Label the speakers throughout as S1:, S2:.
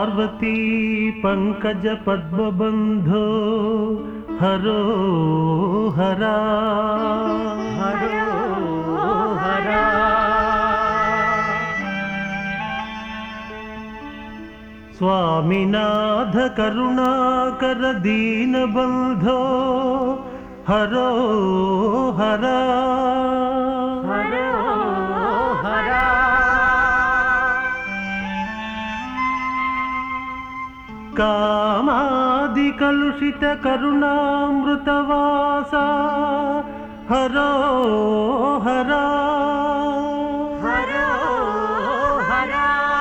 S1: పార్వతీ పంకజ పద్మబంధో హరో హరా హరో హరా స్వామినాథ కరుణాకర దీనబంధో హరో హరా హరో హరా కామాది కలుషిత కరుణామృతవాస హరో హరా హరో హరా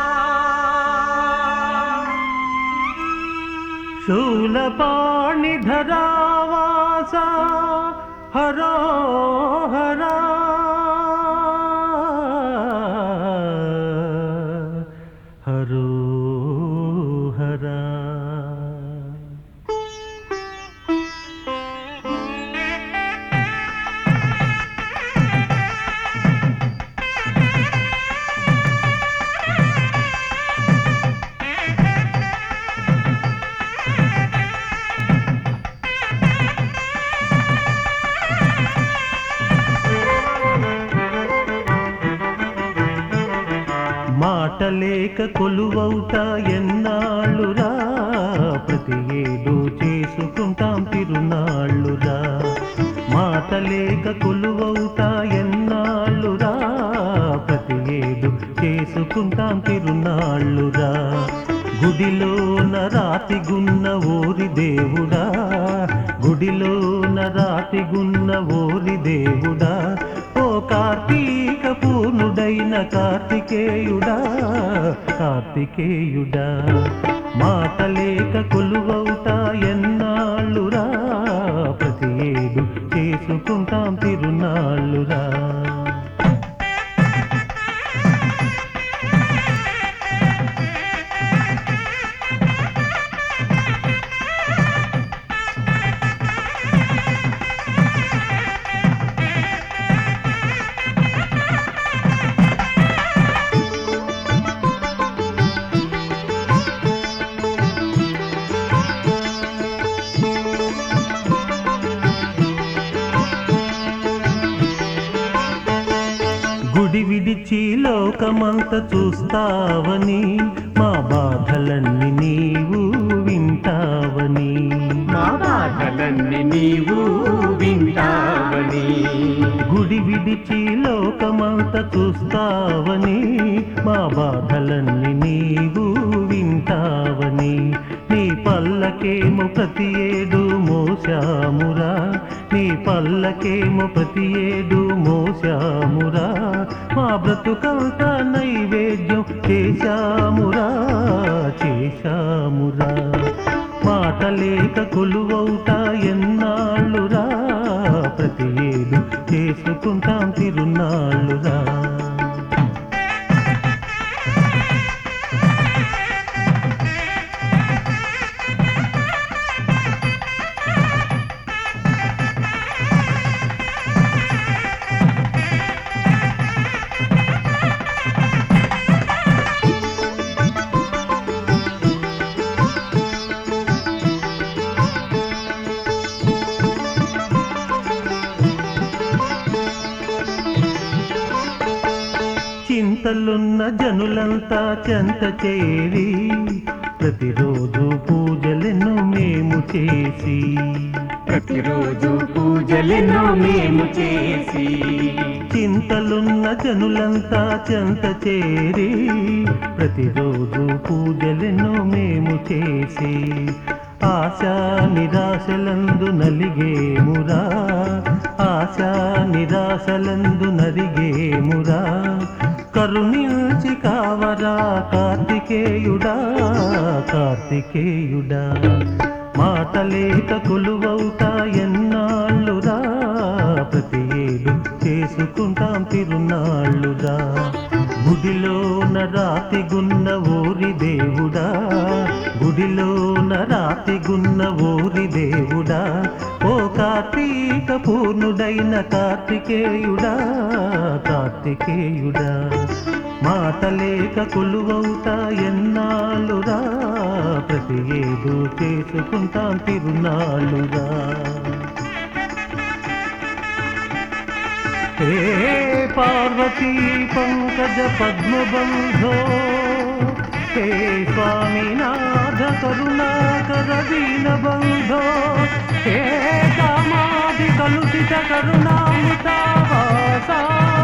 S1: శూలపాణిధరావాస హరో హరా హరో హరా మాటలేక కొలువౌట ఎన్నాళ్ళురా ప్రతి ఏడు చేసుకుంటాం తిరునాళ్ళురా మాటలేక కొలువౌట ఎన్నాళ్ళురా ప్రతి ఏడు చేసుకుంటాం తిరునాళ్ళురా గుడిలోన రాతిగున్న ఓరి దేవుడా గుడిలోన రాతిగున్న ఓరి దేవుడా ఓ కార్తీక పూర్ణుడైన కార్తికేయుడా కార్తికేయుడా మాటలేక కొలువౌట ఎన్నాళ్ళురా ప్రతి ఏడు చేసుకుంటాం తిరునాళ్ళురా గుడి విడిచి లోకమంత చూస్తావని మా బాధలన్నీ నీవు వింటావని
S2: మా బాధలన్నీ నీవు వింటావని
S1: గుడి విడిచి లోకమంత చూస్తావని మా బాధలన్నీ నీవు వింటావని నీ పల్లకేమో ప్రతి ఏడు మోసామురా నీ పల్లకేమో ప్రతి ఏడు మోసామురా మా బ్రతుకంతా నైవేద్యం చేశామురా చేశామురా మాటలేక కొలువౌట ఎన్నాళ్ళురా ప్రతి ఏడు చేసుకుంటాం తిరునాళ్ళురా చింతలున్న జనులంతా చెంత చేరి ప్రతిరోజు పూజలను మేము చేసి
S2: ప్రతిరోజు పూజలను మేము చేసి
S1: చింతలున్న జనులంతా చెంత చేరి ప్రతిరోజు పూజలను మేము చేసి ఆశా నిరాశలందు నలిగేమురా ఆశా నిరాశలందు నలిగేమురా కరుణించి కావరా కార్తికేయుడా కార్తికేయుడా మాటలేక కొలువౌట ఎన్నాళ్ళురా ప్రతి ఏడు చేసుకుంటాం తిరునాళ్ళురా గుడిలోన రాతిగున్న ఊరి దేవుడా గుడిలోన రాతిగున్న ఊరి దేవుడా ఓ కార్తీక పూర్ణుడైన కార్తికేయుడా కార్తికేయుడా మాటలేక కొలువవుతా ఎన్నాళ్ళురా ప్రతి ఏదో చేసుకుంటాం తిరునాళ్ళురా హే పార్వతీ పంకజ పద్మబంధో హే స్వామినాథ కరుణాకర దీనబంధో హే కామాది కలుషిత కరుణామృతావాసా